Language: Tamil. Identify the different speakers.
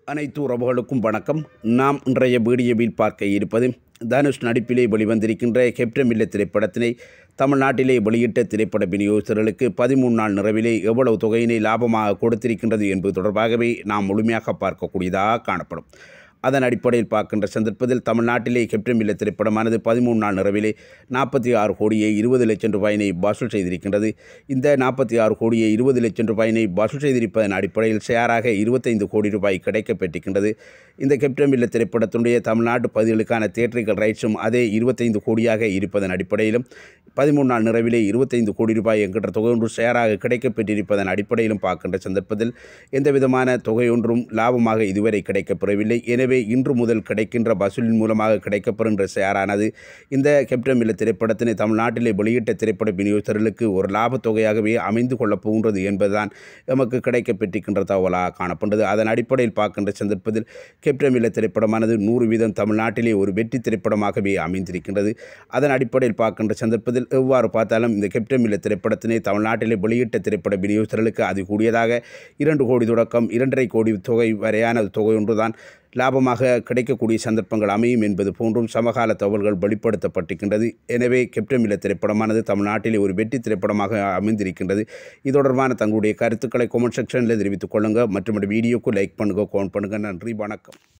Speaker 1: அனைத்து உறவுகளுக்கும் வணக்கம் நாம் இன்றைய வீடியோவில் பார்க்க இருப்பது தனுஷ் நடிப்பிலே வெளிவந்திருக்கின்ற கேப்டன் மில்ல திரைப்படத்தினை தமிழ்நாட்டிலே வெளியிட்ட திரைப்பட விநியோகஸ்தர்களுக்கு பதிமூணு நாள் நிறைவிலே எவ்வளவு தொகையினை லாபமாக கொடுத்திருக்கின்றது என்பது தொடர்பாகவே நாம் முழுமையாக பார்க்கக்கூடியதாக காணப்படும் அதன் அடிப்படையில் பார்க்கின்ற சந்தர்ப்பத்தில் தமிழ்நாட்டிலே கேப்டன் மில்ல திரைப்படமானது பதிமூணு நாள் நிறைவிலே நாற்பத்தி ஆறு கோடியே இருபது லட்சம் ரூபாயினை வசூல் செய்திருக்கின்றது இந்த நாற்பத்தி ஆறு கோடியே இருபது லட்சம் ரூபாயினை வசூல் செய்திருப்பதன் அடிப்படையில் ஷேராக இருபத்தைந்து கோடி ரூபாய் கிடைக்கப்பெற்றிருக்கின்றது இந்த கேப்டன் மில்ல திரைப்படத்தினுடைய தமிழ்நாட்டு பகுதிகளுக்கான தியேட்டர்கள் ரைட்ஸும் அதே இருபத்தைந்து கோடியாக இருப்பதன் அடிப்படையிலும் பதிமூணு நாள் நிறைவிலே இருபத்தைந்து கோடி ரூபாய் என்கின்ற தொகை ஒன்று ஷேராக கிடைக்கப்பெற்றிருப்பதன் அடிப்படையிலும் பார்க்கின்ற சந்தர்ப்பத்தில் எந்த விதமான தொகை ஒன்றும் லாபமாக இதுவரை கிடைக்கப்பெறவில்லை எனவே இன்று முதல் கிடைக்கின்ற வசூலின் மூலமாக கிடைக்கப்பெறுகின்ற ஷேரானது இந்த கேப்டன் மில்ல திரைப்படத்தினை தமிழ்நாட்டிலே வெளியிட்ட திரைப்பட விநியோகஸ்தர்களுக்கு ஒரு லாபத் தொகையாகவே அமைந்து கொள்ளப் போகின்றது என்பதுதான் எமக்கு கிடைக்கப்பெற்றிருக்கின்ற தகவலாக காணப்படுகிறது அதன் அடிப்படையில் பார்க்கின்ற சந்தர்ப்பத்தில் கேப்டன் மில்ல திரைப்படமானது நூறு வீதம் தமிழ்நாட்டிலே ஒரு வெற்றி திரைப்படமாகவே அமைந்திருக்கின்றது அதன் அடிப்படையில் பார்க்கின்ற சந்தர்ப்பத்தில் எவ்வாறு பார்த்தாலும் இந்த கேப்டன் மில்ல திரைப்படத்தினை தமிழ்நாட்டிலே வெளியிட்ட திரைப்பட விநியோகஸ்தர்களுக்கு அது கூடியதாக இரண்டு கோடி தொடக்கம் இரண்டரை கோடி தொகை வரையான தொகை ஒன்றுதான் லாபமாக கிடைக்கக்கூடிய சந்தர்ப்பங்கள் அமையும் என்பது போன்றும் சமகால தகவல்கள் வெளிப்படுத்தப்பட்டிருக்கின்றது எனவே கேப்டன் மில்ல திரைப்படமானது தமிழ்நாட்டிலே ஒரு வெற்றி திரைப்படமாக அமைந்திருக்கின்றது இது தொடர்பான தங்களுடைய கருத்துக்களை கமெண்ட் செக்ஷனில் தெரிவித்துக் கொள்ளுங்கள் மற்றும் வீடியோக்கு லைக் பண்ணுங்கள் கமெண்ட் பண்ணுங்கள் நன்றி வணக்கம்